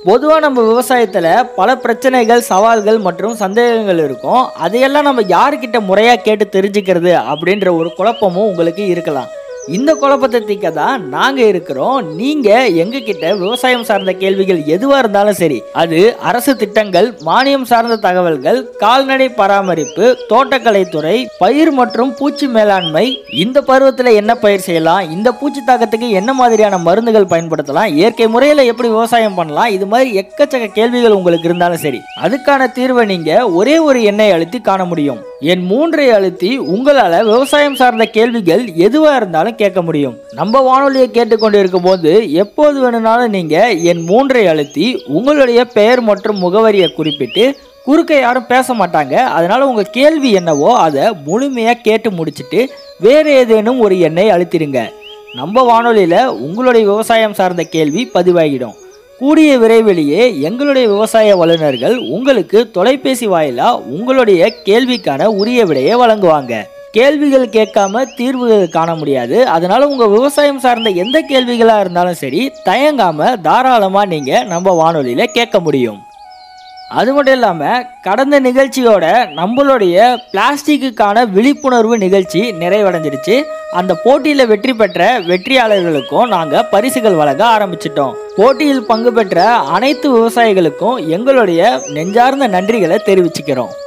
பொதுவாக நம்ம விவசாயத்தில் பல பிரச்சனைகள் சவால்கள் மற்றும் சந்தேகங்கள் இருக்கும் அதையெல்லாம் நம்ம யாருக்கிட்ட முறையாக கேட்டு தெரிஞ்சுக்கிறது அப்படின்ற ஒரு குழப்பமும் உங்களுக்கு இருக்கலாம் இந்த குழப்பத்தை தீர்க்க தான் நாங்கள் இருக்கிறோம் நீங்கள் எங்ககிட்ட விவசாயம் சார்ந்த கேள்விகள் எதுவாக இருந்தாலும் சரி அது அரசு திட்டங்கள் மானியம் சார்ந்த தகவல்கள் கால்நடை பராமரிப்பு தோட்டக்கலைத்துறை பயிர் மற்றும் பூச்சி மேலாண்மை இந்த பருவத்தில் என்ன பயிர் செய்யலாம் இந்த பூச்சி தாக்கத்துக்கு என்ன மாதிரியான மருந்துகள் பயன்படுத்தலாம் இயற்கை முறையில் எப்படி விவசாயம் பண்ணலாம் இது மாதிரி எக்கச்சக்க கேள்விகள் உங்களுக்கு இருந்தாலும் சரி அதுக்கான தீர்வை நீங்கள் ஒரே ஒரு எண்ணை அழுத்தி காண முடியும் என் மூன்றை அழுத்தி உங்களால் விவசாயம் சார்ந்த கேள்விகள் எதுவாக இருந்தாலும் கேட்க முடியும் நம்ம வானொலியை கேட்டுக்கொண்டிருக்கும் போது எப்போது வேணும்னாலும் நீங்கள் என் மூன்றை அழுத்தி உங்களுடைய பெயர் மற்றும் முகவரியை குறிப்பிட்டு குறுக்க யாரும் பேச மாட்டாங்க அதனால உங்க கேள்வி என்னவோ அதை முழுமையா கேட்டு முடிச்சிட்டு வேற ஏதேனும் ஒரு எண்ணை அழுத்திடுங்க நம்ம வானொலியில உங்களுடைய விவசாயம் சார்ந்த கேள்வி பதிவாகிடும் கூடிய விரைவிலேயே எங்களுடைய விவசாய வல்லுநர்கள் உங்களுக்கு தொலைபேசி வாயிலா உங்களுடைய கேள்விக்கான உரிய விடையை வழங்குவாங்க கேள்விகள் கேட்காம தீர்வுகள் காண முடியாது அதனால உங்க விவசாயம் சார்ந்த எந்த கேள்விகளா இருந்தாலும் சரி தயங்காம தாராளமா நீங்க நம்ம வானொலியில கேட்க முடியும் அது மட்டும் இல்லாமல் கடந்த நிகழ்ச்சியோட நம்மளுடைய பிளாஸ்டிக்குக்கான விழிப்புணர்வு நிகழ்ச்சி நிறைவடைஞ்சிருச்சு அந்த போட்டியில் வெற்றி பெற்ற வெற்றியாளர்களுக்கும் நாங்கள் பரிசுகள் வழங்க ஆரம்பிச்சிட்டோம் போட்டியில் பங்கு பெற்ற அனைத்து விவசாயிகளுக்கும் எங்களுடைய நெஞ்சார்ந்த நன்றிகளை தெரிவிச்சுக்கிறோம்